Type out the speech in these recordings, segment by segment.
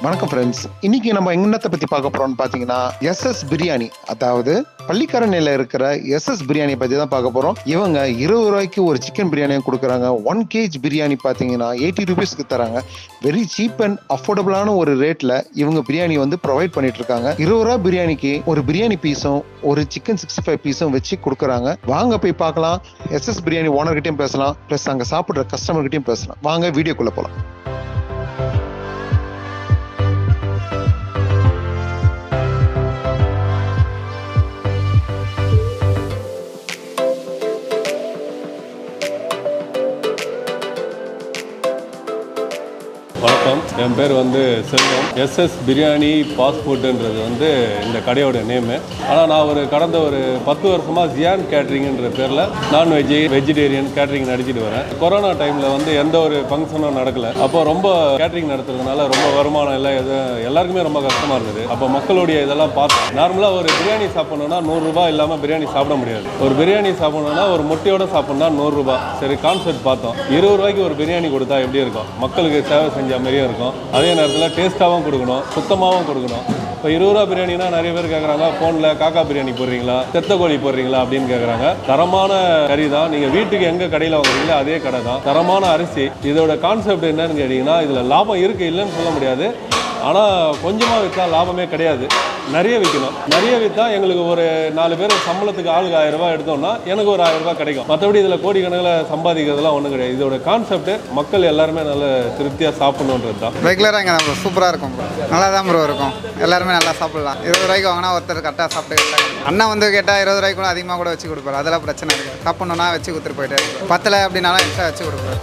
வணக்கம் ஃப்ரெண்ட்ஸ் இன்னைக்கு நம்ம என்னத்தை பத்தி பார்க்க போறோம்னு பாத்தீங்கன்னா எஸ்எஸ் பிரியாணி அதாவது பள்ளிக்கரணையில இருக்கிற எஸ்எஸ் பிரியாணி பத்தி தான் பார்க்க போறோம் இவங்க இருபது ரூபாய்க்கு ஒரு சிக்கன் பிரியாணியும் கொடுக்குறாங்க ஒன் கேஜ் பிரியாணி பாத்தீங்கன்னா எயிட்டி ருபீஸ்க்கு தராங்க வெரி சீப் அண்ட் அஃபோர்டபுளான ஒரு ரேட்ல இவங்க பிரியாணி வந்து ப்ரொவைட் பண்ணிட்டு இருக்காங்க இருபது ரூபா பிரியாணிக்கு ஒரு பிரியாணி பீஸும் ஒரு சிக்கன் சிக்ஸ்டி ஃபைவ் பீஸும் வச்சு கொடுக்குறாங்க வாங்க போய் பார்க்கலாம் எஸ்எஸ் பிரியாணி ஓனர்கிட்டயும் பேசலாம் ப்ளஸ் அங்க சாப்பிடுற கஸ்டமர்கிட்டயும் பேசலாம் வாங்க வீடியோக்குள்ள போலாம் வணக்கம் என் பேர் வந்து செல்வம் எஸ்எஸ் பிரியாணி பாஸ்போர்ட்டுன்றது வந்து இந்த கடையோட நேமு ஆனால் நான் ஒரு கடந்த ஒரு பத்து வருஷமாக ஜியான் கேட்ரிங்ன்ற பேரில் நான்வெஜ் வெஜிடேரியன் கேட்ரிங் நடத்திட்டு வரேன் கொரோனா டைமில் வந்து எந்த ஒரு ஃபங்க்ஷனும் நடக்கல அப்போ ரொம்ப கேட்ரிங் நடத்துறதுனால ரொம்ப வருமானம் எல்லாம் எது எல்லாருக்குமே ரொம்ப கஷ்டமாக இருந்தது அப்போ மக்களுடைய இதெல்லாம் பார்த்தோம் நார்மலாக ஒரு பிரியாணி சாப்பிடணும்னா நூறுரூபா இல்லாமல் பிரியாணி சாப்பிட முடியாது ஒரு பிரியாணி சாப்பிடணும்னா ஒரு முட்டையோட சாப்பிடணும்னா நூறுரூபா சரி கான்செப்ட் பார்த்தோம் இருபது ரூபாய்க்கு ஒரு பிரியாணி கொடுத்தா எப்படி இருக்கும் மக்களுக்கு சேவை செஞ்ச மாதிரியும் இருக்கும் அதே நேரத்தில் டேஸ்ட்டாகவும் கொடுக்கணும் சுத்தமாகவும் கொடுக்கணும் இப்போ இருபது ரூபா பிரியாணினா நிறைய பேர் கேட்குறாங்க ஃபோனில் காக்கா பிரியாணி போடுறீங்களா செத்த கோழி போடுறீங்களா அப்படின்னு கேட்குறாங்க தரமான கறி தான் நீங்கள் வீட்டுக்கு எங்கே கடையில் வாங்குறீங்களோ அதே கடை தான் தரமான அரிசி இதோட கான்செப்ட் என்னன்னு கேட்டிங்கன்னா இதில் லாபம் இருக்குது இல்லைன்னு சொல்ல முடியாது ஆனால் கொஞ்சமாக விற்றா லாபமே கிடையாது நிறைய விற்கணும் நிறைய விற்றா எங்களுக்கு ஒரு நாலு பேர் சம்பளத்துக்கு ஆளுக்கு ஆயிரம் ரூபாய் எடுத்தோம்னா எனக்கு ஒரு ஆயிரம் ரூபாய் கிடைக்கும் மற்றபடி இதில் கோடிக்கணக்கில் சம்பாதிக்கிறதுலாம் ஒன்றும் கிடையாது இதோட கான்செப்ட் மக்கள் எல்லாருமே நல்ல திருப்தியாக சாப்பிடணுன்றது தான் ரெகுலராக இங்கே தான் ப்ரோ சூப்பராக இருக்கும் ப்ரோ நல்லா தான் ப்ரோ இருக்கும் எல்லாருமே நல்லா சாப்பிடலாம் இருபது ரூபாய்க்கு வாங்கினா ஒருத்தர் கரெக்டாக சாப்பிட்டு அண்ணா வந்து கேட்டால் இருபது ரூபாய்க்கு கூட அதிகமாக கூட வச்சு கொடுப்பாரு அதெல்லாம் பிரச்சனை இல்லை சாப்பிட்ணுன்னா வச்சு கொடுத்துட்டு போயிட்டே இருப்பாரு. பத்தலை அப்படின்னாலும் எக்ஸ்ட்ரா வச்சு கொடுப்பாரு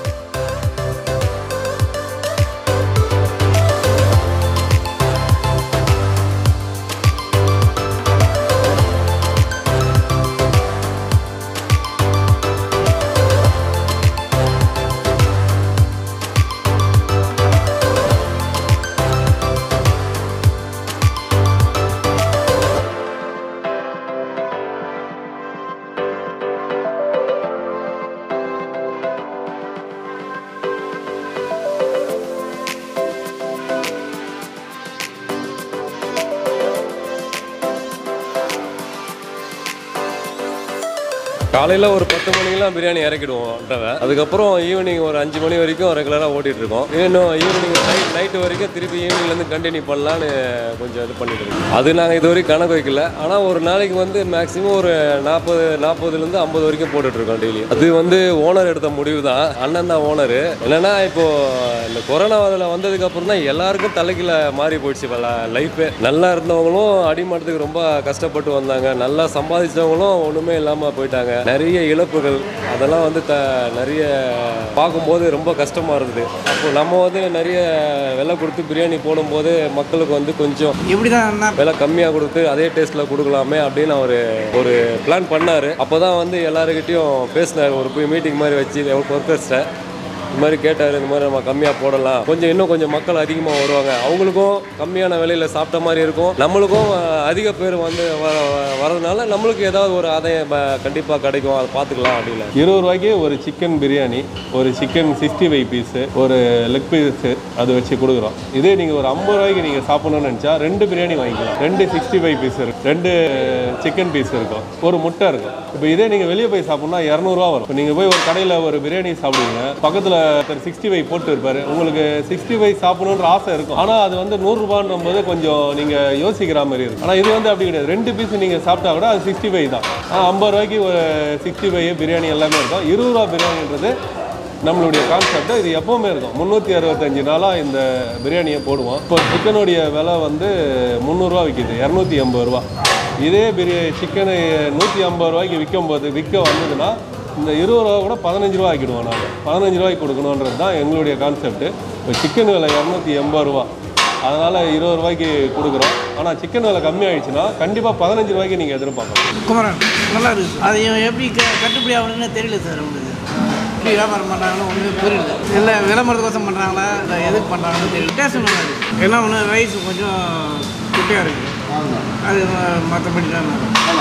காலையில் ஒரு பத்து மணிக்கெல்லாம் பிரியாணி இறக்கிடுவோம் அட்டவை அதுக்கப்புறம் ஈவினிங் ஒரு அஞ்சு மணி வரைக்கும் ரெகுலராக ஓட்டிகிட்டு இருக்கோம் இன்னும் ஈவினிங் நைட் நைட்டு வரைக்கும் திருப்பி ஈவினிங்லேருந்து கண்டினியூ பண்ணலான்னு கொஞ்சம் இது பண்ணிட்டு இருக்கோம் அது நாங்கள் இது வரைக்கும் கணக்கு வைக்கல ஆனால் ஒரு நாளைக்கு வந்து மேக்ஸிமம் ஒரு நாற்பது நாற்பதுலேருந்து ஐம்பது வரைக்கும் போட்டுட்ருக்கோம் டெய்லி அது வந்து ஓனர் எடுத்த முடிவு தான் அண்ணன் தான் ஓனரு என்னென்னா இப்போது இந்த கொரோனா அதில் வந்ததுக்கு அப்புறம் தான் எல்லாருக்கும் தலைக்கீழ மாறி போயிடுச்சு லைஃபே நல்லா இருந்தவங்களும் அடிமட்டத்துக்கு ரொம்ப கஷ்டப்பட்டு வந்தாங்க நல்லா சம்பாதிச்சவங்களும் ஒன்றுமே இல்லாமல் போயிட்டாங்க நிறைய இழப்புகள் அதெல்லாம் வந்து த நிறைய பார்க்கும்போது ரொம்ப கஷ்டமாக இருந்தது அப்போ நம்ம வந்து நிறைய விலை கொடுத்து பிரியாணி போடும்போது மக்களுக்கு வந்து கொஞ்சம் எப்படி தான் விலை கம்மியாக கொடுத்து அதே டேஸ்ட்டில் கொடுக்கலாமே அப்படின்னு அவர் ஒரு பிளான் பண்ணார் அப்போ தான் வந்து எல்லாருக்கிட்டையும் பேசினார் ஒரு போய் மீட்டிங் மாதிரி வச்சு ஒர்க்கர்ஸ்ட்டை இந்த மாதிரி கேட்டார் இந்த மாதிரி நம்ம கம்மியாக போடலாம் கொஞ்சம் இன்னும் கொஞ்சம் மக்கள் அதிகமாக வருவாங்க அவங்களுக்கும் கம்மியான விலையில் சாப்பிட்ட மாதிரி இருக்கும் நம்மளுக்கும் அஹ், அதிக பேர் வந்து வ வ- வரதுனால நம்மளுக்கு ஏதாவது ஒரு ஆதாயம் கண்டிப்பாக கிடைக்கும் அதை பார்த்துக்கலாம் அப்படின்னு இருபது ரூபாய்க்கு ஒரு சிக்கன் பிரியாணி ஒரு சிக்கன் சிக்ஸ்டி ஃபைவ் பீஸு ஒரு லெக் பீஸு அது வச்சு கொடுக்குறோம் இதே நீங்கள் ஒரு ஐம்பது ரூபாய்க்கு நீங்கள் சாப்பிடணும்னு நினச்சா ரெண்டு பிரியாணி வாங்கிக்கலாம் ரெண்டு சிக்ஸ்டி ஃபைவ் பீஸ் இருக்கு ரெண்டு சிக்கன் பீஸ் இருக்கும் ஒரு முட்டை இருக்கும் இப்போ இதே நீங்கள் வெளியே போய் சாப்பிட்ணும்னா இரநூறுவா வரும் இப்போ நீங்கள் போய் ஒரு கடையில் ஒரு பிரியாணி சாப்பிடுவீங்க பக்கத்தில் சிக்ஸ்டி ஃபைவ் போட்டு இருப்பாரு உங்களுக்கு சிக்ஸ்டி ஃபைவ் சாப்பிடணுன்ற ஆசை இருக்கும் ஆனால் அது வந்து நூறுரூபான்ற போது கொஞ்சம் நீங்கள் யோசிக்கிற மாதிரி இருக்கும் ஆனால் இது வந்து அப்படி கிடையாது ரெண்டு பீஸ் நீங்கள் சாப்பிட்டா கூட அது சிக்ஸ்டி ஃபைவ் தான் ஆ, ஐம்பது ரூபாய்க்கு ஒரு சிக்ஸ்டி ஃபைவ் பிரியாணி எல்லாமே இருக்கும் இருபது ரூபா பிரியாணின்றது நம்மளுடைய கான்செப்ட் இது எப்பவுமே இருக்கும் முந்நூற்றி அறுபத்தஞ்சு நாளாக இந்த பிரியாணியை போடுவோம் இப்போ சிக்கனுடைய விலை வந்து முந்நூறுரூவா விற்கிது இரநூத்தி எண்பது ரூபா இதே பிரியா சிக்கனு நூற்றி ஐம்பது ரூபாய்க்கு விற்கும் போது விற்க வந்ததுன்னா இந்த இருபது ரூபா கூட பதினஞ்சு ரூபா ஆக்கிடுவோம் நாங்கள் பதினஞ்சு ரூபாய்க்கு கொடுக்கணுன்றது தான் எங்களுடைய கான்செப்ட் இப்போ சிக்கன் விலை இரநூத்தி எண்பது ரூபா அதனால் இருபது ரூபாய்க்கு கொடுக்குறோம் ஆனால் சிக்கன் விலை கம்மியாயிடுச்சுன்னா கண்டிப்பாக பதினஞ்சு ரூபாய்க்கு நீங்கள் எதிர்பார்க்கலாம் குமரன் நல்லா இருக்கு அது எப்படி க கட்டுப்படி ஆகணும்னு தெரியல சார் உங்களுக்கு எப்படி வியாபாரம் பண்ணுறாங்கன்னு ஒன்றுமே புரியல இல்லை விளம்பரத்துக்கோசம் பண்ணுறாங்களா இல்லை எதுக்கு பண்ணுறாங்கன்னு தெரியல டேஸ்ட் நல்லா இருக்கு என்ன ஒன்று ரைஸ் கொஞ்சம் குட்டியாக இருக்குது அது மற்றபடி தான் நல்லா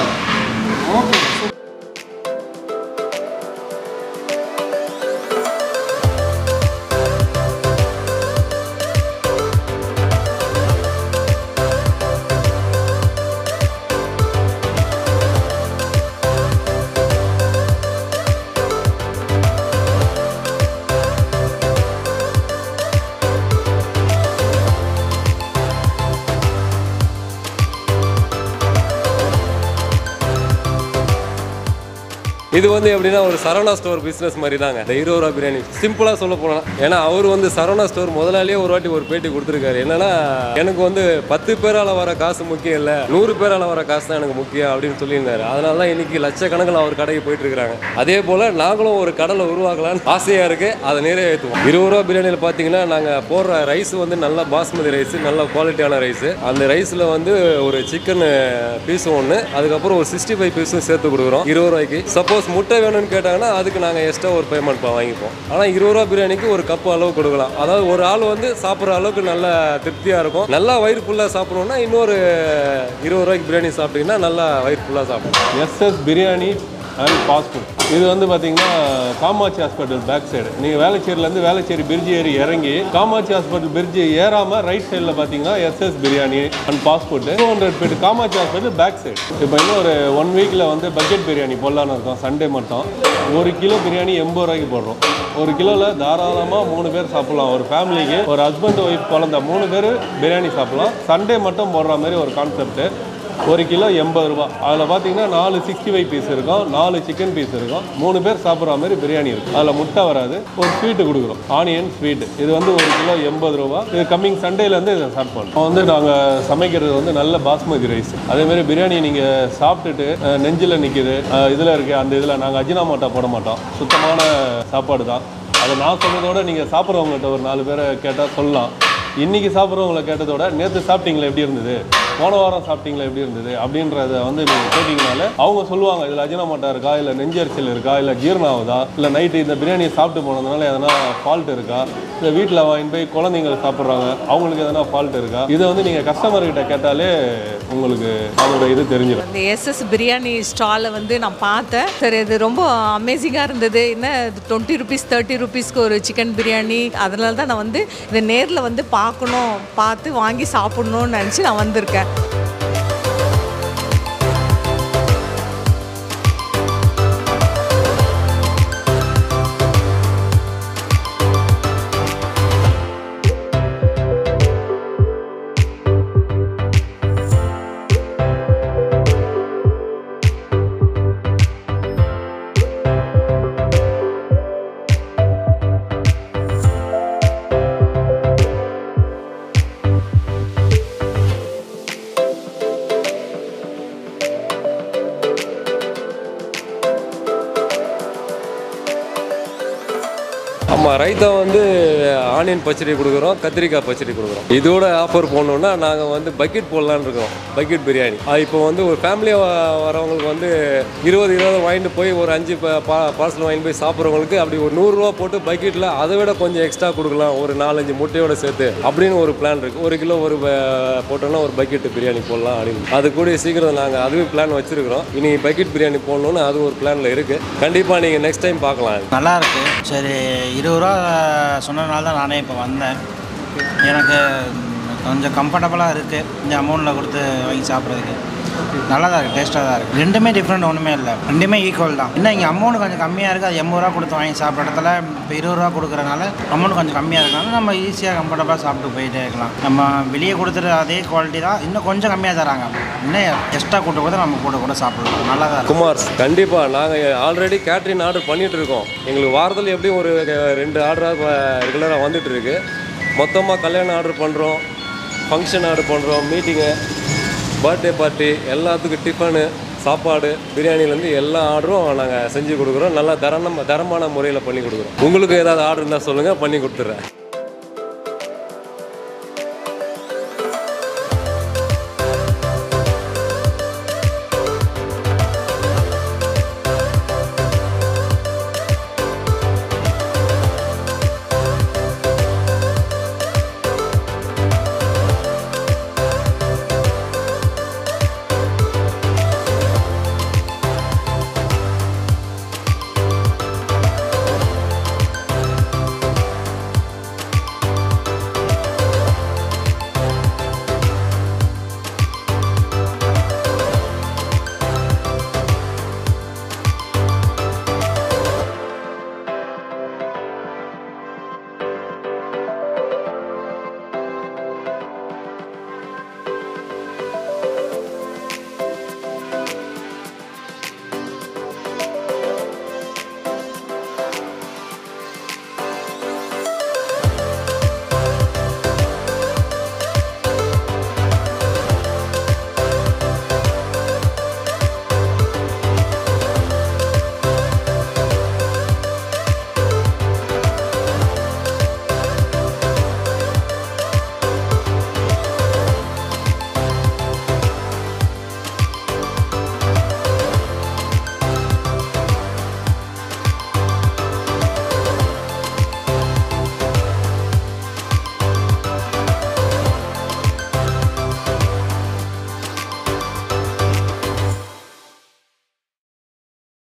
இருக்கு. இது வந்து எப்படின்னா ஒரு சரவணா ஸ்டோர் பிஸ்னஸ் மாதிரி தாங்க இந்த இருபது ரூபா பிரியாணி சிம்பிளாக சொல்ல போனால் ஏன்னா அவர் வந்து சரவணா ஸ்டோர் முதலாளியே ஒரு வாட்டி ஒரு பேட்டி கொடுத்துருக்காரு என்னன்னா எனக்கு வந்து பத்து பேரால் வர காசு முக்கியம் இல்லை நூறு பேரால் வர காசு தான் எனக்கு முக்கியம் அப்படின்னு சொல்லியிருந்தாரு அதனால தான் இன்னைக்கு லட்சக்கணக்கில் அவர் கடைக்கு போயிட்டு இருக்காங்க அதே போல் நாங்களும் ஒரு கடலை உருவாக்கலாம்னு ஆசையாக இருக்கு அதை நிறைவேற்றுவோம் இருபது ரூபா பிரியாணியில் பார்த்தீங்கன்னா நாங்கள் போடுற ரைஸ் வந்து நல்ல பாஸ்மதி ரைஸ் நல்ல குவாலிட்டியான ரைஸ் அந்த ரைஸில் வந்து ஒரு சிக்கன் பீஸும் ஒன்று அதுக்கப்புறம் ஒரு சிக்ஸ்டி ஃபைவ் பீஸும் சேர்த்து கொடுக்குறோம் இருபது ரூபாய்க்கு சப்போஸ் முட்டை வேணும்னு கேட்டாங்கன்னா அதுக்கு நாங்கள் எக்ஸ்ட்ரா ஒரு பேமெண்ட் வாங்கிப்போம் ஆனால் இருபது ரூபா பிரியாணிக்கு ஒரு கப் அளவு கொடுக்கலாம் அதாவது ஒரு ஆள் வந்து சாப்பிட்ற அளவுக்கு நல்ல திருப்தியாக இருக்கும் நல்லா வயிறு ஃபுல்லாக சாப்பிடணும்னா இன்னொரு இருபது ரூபாய்க்கு பிரியாணி சாப்பிட்டீங்கன்னா நல்லா வயிறு ஃபுல்லாக சாப்பிடணும் SS biryani and fast food இது வந்து பார்த்தீங்கன்னா காமாட்சி ஹாஸ்பிட்டல் பேக் சைடு நீங்கள் வேளச்சேரியிலேருந்து வேளச்சேரி பிரிட்ஜ் ஏறி இறங்கி காமாட்சி ஹாஸ்பிட்டல் பிரிட்ஜ் ஏறாமல் ரைட் சைடில் பார்த்தீங்கன்னா SS biryani and fast food two hundred feet Kamakshi hospital back side இப்போ இன்னும் ஒரு ஒன் வீக்கில் வந்து பக்கெட் பிரியாணி போடலான்னு இருக்கோம் சண்டே மட்டும் ஒரு கிலோ பிரியாணி எண்பது ரூபாய்க்கு போடுறோம் ஒரு கிலோவில் தாராளமாக மூணு பேர் சாப்பிடலாம் ஒரு ஃபேமிலிக்கு ஒரு ஹஸ்பண்ட் ஒய்ஃப் குழந்த மூணு பேர் பிரியாணி சாப்பிடலாம் சண்டே மட்டும் போடுற மாதிரி ஒரு கான்செப்ட் ஒரு கிலோ எண்பது ரூபா அதில் பார்த்தீங்கன்னா நாலு சிக்ஸ்டி ஃபைவ் பீஸ் இருக்கும் நாலு சிக்கன் பீஸ் இருக்கும் மூணு பேர் சாப்பிட்ற மாதிரி பிரியாணி இருக்கும் அதில் முட்டை வராது ஒரு ஸ்வீட்டு கொடுக்குறோம் ஆனியன் ஸ்வீட் இது வந்து ஒரு கிலோ எண்பது ரூபா இது கம்மிங் சண்டேலேருந்து இதை ஸ்டார்ட் பண்ணுறோம் வந்து நாங்கள் சமைக்கிறது வந்து நல்ல பாஸ்மதி ரைஸ் அதேமாதிரி பிரியாணி நீங்கள் சாப்பிட்டுட்டு அஹ், நெஞ்சில் நிற்கிது இதில் இருக்குது அந்த இதில் நாங்கள் அஜினாமோட்டா போட மாட்டோம் சுத்தமான சாப்பாடு தான் அதை நான் சொன்னதோட நீங்கள் சாப்பிட்றவங்ககிட்ட ஒரு நாலு பேரை கேட்டால் சொல்லலாம் இன்னைக்கு சாப்பிட்றவங்கள கேட்டதோட நேற்று சாப்பிட்டீங்களா எப்படி இருந்தது போன வாரம் சாப்பிட்டீங்களா எப்படி இருந்தது அப்படின்றத வந்து நீங்கள் கேட்டிங்கனால அவங்க சொல்லுவாங்க இதில் அஜினாமோட்டா இருக்கா இல்லை நெஞ்சரிச்சல் இருக்கா இல்லை ஜீரணம் ஆகுதா இல்லை நைட்டு இந்த பிரியாணியை சாப்பிட்டு போனதுனால எதனா ஃபால்ட் இருக்கா இல்லை வீட்டில் வாங்கி போய் குழந்தைங்க சாப்பிட்றாங்க அவங்களுக்கு எதனா ஃபால்ட் இருக்கா இதை வந்து நீங்கள் கஸ்டமர்கிட்ட கேட்டாலே உங்களுக்கு அதோட இது தெரிஞ்சிடும் இந்த எஸ்எஸ் பிரியாணி ஸ்டாலை வந்து நான் பார்த்தேன் சரி இது ரொம்ப அமேசிங்காக இருந்தது என்ன டுவெண்ட்டி ருபீஸ் தேர்ட்டி ருபீஸ்க்கு ஒரு சிக்கன் பிரியாணி அதனால தான் நான் வந்து இதை நேரில் வந்து பார்க்கணும் பார்த்து வாங்கி சாப்பிடணும்னு நினச்சி நான் வந்திருக்கேன் ஆமாம் ரைத்தா வந்து ஆனியன் பச்சடி கொடுக்குறோம் கத்திரிக்காய் பச்சடி கொடுக்குறோம் இதோட ஆஃபர் போடணுன்னா நாங்கள் வந்து பக்கெட் போடலான்னு இருக்கோம் பக்கெட் பிரியாணி அது இப்போ வந்து ஒரு ஃபேமிலியாக வரவங்களுக்கு வந்து இருபது இருபது வாங்கிட்டு போய் ஒரு அஞ்சு பார்சல் வாங்கிட்டு போய் சாப்பிட்றவங்களுக்கு அப்படி ஒரு நூறுரூவா போட்டு பக்கெட்டில் அதை விட கொஞ்சம் எக்ஸ்ட்ரா கொடுக்கலாம் ஒரு நாலஞ்சு முட்டையோட சேர்த்து அப்படின்னு ஒரு பிளான் இருக்குது ஒரு கிலோ ஒரு ப- போட்டோம்னா ஒரு பக்கெட் பிரியாணி போடலாம் அப்படின்னு அது கூட சீக்கிரம் நாங்கள் அதுவே பிளான் வச்சுருக்கிறோம் இனி பக்கெட் பிரியாணி போடணுன்னு அது ஒரு பிளானில் இருக்குது கண்டிப்பாக நீங்கள் நெக்ஸ்ட் டைம் பார்க்கலாம் நல்லா இருக்கு சரி இருபது ரூபா சொன்னதுனால தான் நானே இப்போ வந்தேன் எனக்கு கொஞ்சம் கம்ஃபர்டபுளாக இருக்குது இந்த அமௌண்ட்டில் கொடுத்து வாங்கி சாப்பிட்றதுக்கு நல்லா தான் இருக்குது டேஸ்ட்டாக தான் இருக்குது ரெண்டுமே டிஃப்ரெண்ட் ஒன்றுமே இல்லை ரெண்டுமே ஈக்குவல் தான் இன்னும் இங்கே அமௌண்ட் கொஞ்சம் கம்மியாக இருக்குது அது எண்பது ரூபா கொடுத்து வாங்கி சாப்பிட்ற இடத்துல இப்போ இருபது ரூபா கொடுக்குறனால அமௌண்ட் கொஞ்சம் கம்மியாக இருக்கனால நம்ம ஈஸியாக கம்ஃபர்டபுளாக சாப்பிட்டு போயிட்டே இருக்கலாம் நம்ம வெளியே கொடுத்துட்டு அதே குவாலிட்டி தான் இன்னும் கொஞ்சம் கம்மியாக தராங்க இன்னும் எக்ஸ்ட்ரா கூட்ட கூட நம்ம கூட கூட சாப்பிடலாம் நல்லா தான் இருக்கும் குமார்ஸ் கண்டிப்பாக நாங்கள் ஆல்ரெடி கேட்ரின் ஆர்டர் பண்ணிட்டு இருக்கோம் எங்களுக்கு வாரத்தில் எப்படியும் ஒரு ரெண்டு ஆர்டராக ரெகுலராக வந்துட்டு இருக்கு மொத்தமாக கல்யாணம் ஆர்டர் பண்ணுறோம் ஃபங்க்ஷன் ஆர்டர் பண்ணுறோம் மீட்டிங்கு பர்த்டே பார்ட்டி எல்லாத்துக்கும் டிஃபனு சாப்பாடு பிரியாணிலேருந்து எல்லா ஆர்டரும் நாங்கள் செஞ்சு கொடுக்குறோம் நல்லா தரமான தரமான முறையில் பண்ணி கொடுக்குறோம் உங்களுக்கு ஏதாவது ஆர்டர் இருந்தால் சொல்லுங்கள் பண்ணி கொடுத்துட்றேன்